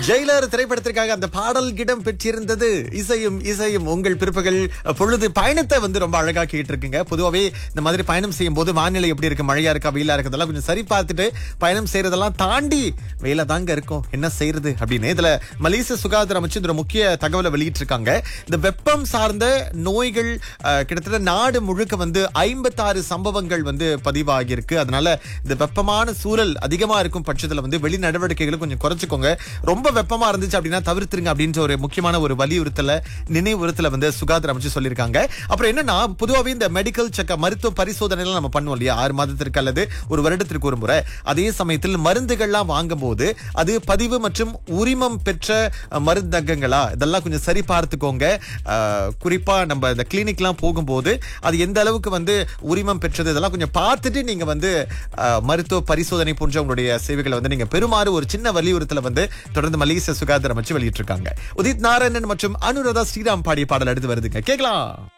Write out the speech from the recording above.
Jailer திரைப்படத்திற்காக அந்த பாடல் இடம் பெற்றிருந்தது இசையும் இசையும் உங்கள் பிற்பகல் பொழுது பயணத்தை வந்து ரொம்ப அழகா கேட்டு இருக்குங்க பொதுவாகவே இந்த மாதிரி பயணம் செய்யும் போது வானிலை எப்படி இருக்கு மழையா இருக்கா வெயிலா இருக்கிறதெல்லாம் கொஞ்சம் சரி பார்த்துட்டு பயணம் செய்யறதெல்லாம் தாண்டி வெயில தாங்க இருக்கும் என்ன செய்யறது அப்படின்னு இதுல மலேசிய சுகாதார அமைச்சு இந்த ஒரு முக்கிய தகவலை வெளியிட்டிருக்காங்க இந்த வெப்பம் சார்ந்த நோய்கள் அஹ், கிட்டத்தட்ட நாடு முழுக்க வந்து ஐம்பத்தாறு சம்பவங்கள் வந்து பதிவாகியிருக்கு அதனால இந்த வெப்பமான சூழல் அதிகமா இருக்கும் பட்சத்துல வந்து வெளி நடவடிக்கைகளை கொஞ்சம் குறைச்சிக்கோங்க ரொம்ப வெப்பமா இருந்துச்சு அப்படின்னா தவிர்த்துருங்க அப்படின்ற ஒரு முக்கியமான ஒரு வலியுறுத்தல நினைவுறுத்தல வந்து சுகாதார அமைச்சு சொல்லியிருக்காங்க அப்புறம் என்னன்னா பொதுவாகவே இந்த மெடிக்கல் செக்க மருத்துவ பரிசோதனை நம்ம பண்ணுவோம் இல்லையா ஆறு மாதத்திற்கு அல்லது ஒரு வருடத்திற்கு ஒரு முறை அதே சமயத்தில் மருந்துகள்லாம் வாங்கும்போது அது பதிவு மற்றும் உரிமம் பெற்ற அஹ், மருந்தகங்களா இதெல்லாம் கொஞ்சம் சரி பார்த்துக்கோங்க அஹ், குறிப்பா நம்ம இந்த கிளினிக்லாம் போகும்போது அது எந்த அளவுக்கு வந்து உரிமம் பெற்றது இதெல்லாம் கொஞ்சம் பார்த்துட்டு நீங்க வந்து அஹ், மருத்துவ பரிசோதனை போன்ற உங்களுடைய சேவைகளை வந்து நீங்க பெருமாறு ஒரு சின்ன வலியுறுத்தல வந்து தொடர்ந்து மலேசிய சுகாதார அமைச்சு வெளியிட்டிருக்காங்க உதித் நாராயணன் மற்றும் அனுராதா ஸ்ரீராம் பாடிய பாடல் அடுத்து வருதுங்க கேட்கலாம்